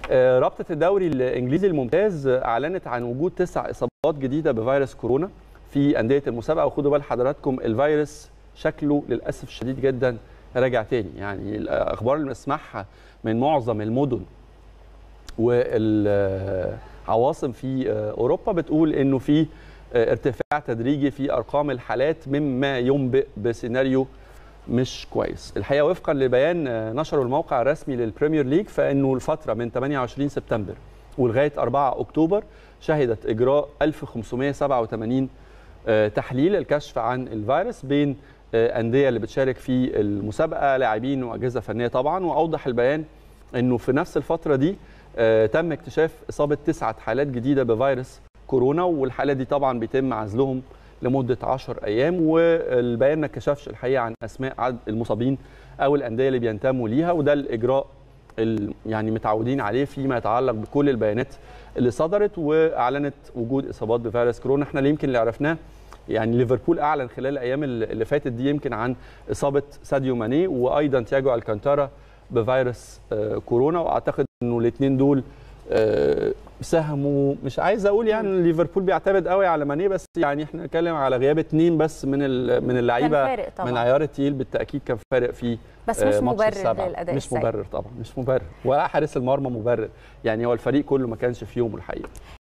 آه، رابطه الدوري الانجليزي الممتاز اعلنت عن وجود تسع اصابات جديده بفيروس كورونا في انديه المسابقه وخدوا بال حضراتكم الفيروس شكله للاسف الشديد جدا راجع تاني يعني الاخبار اللي بنسمعها من معظم المدن والعواصم في اوروبا بتقول انه في ارتفاع تدريجي في ارقام الحالات مما ينبئ بسيناريو مش كويس الحقيقه وفقا لبيان نشره الموقع الرسمي للبريمير ليج فانه الفتره من 28 سبتمبر ولغايه 4 اكتوبر شهدت اجراء 1587 تحليل الكشف عن الفيروس بين انديه اللي بتشارك في المسابقه لاعبين واجهزه فنيه طبعا واوضح البيان انه في نفس الفتره دي تم اكتشاف اصابه تسعه حالات جديده بفيروس كورونا والحاله دي طبعا بيتم عزلهم لمده 10 ايام والبيان ما كشفش الحقيقه عن اسماء عدد المصابين او الانديه اللي بينتموا ليها وده الاجراء يعني متعودين عليه فيما يتعلق بكل البيانات اللي صدرت واعلنت وجود اصابات بفيروس كورونا احنا اللي يمكن اللي عرفناه يعني ليفربول اعلن خلال الايام اللي فاتت دي يمكن عن اصابه ساديو ماني وايضا تياجو الكانتارا بفيروس كورونا واعتقد انه الاثنين دول ساهموا مش عايز اقول يعني ليفربول بيعتمد قوي على ماني بس يعني احنا نتكلم على غياب اثنين بس من من اللعيبه من عيار التقيل بالتاكيد كان فارق في بس مش مبرر للاداء مش مبرر طبعا مش مبرر ولا حارس المرمى مبرر يعني هو الفريق كله ما كانش في يومه الحقيقه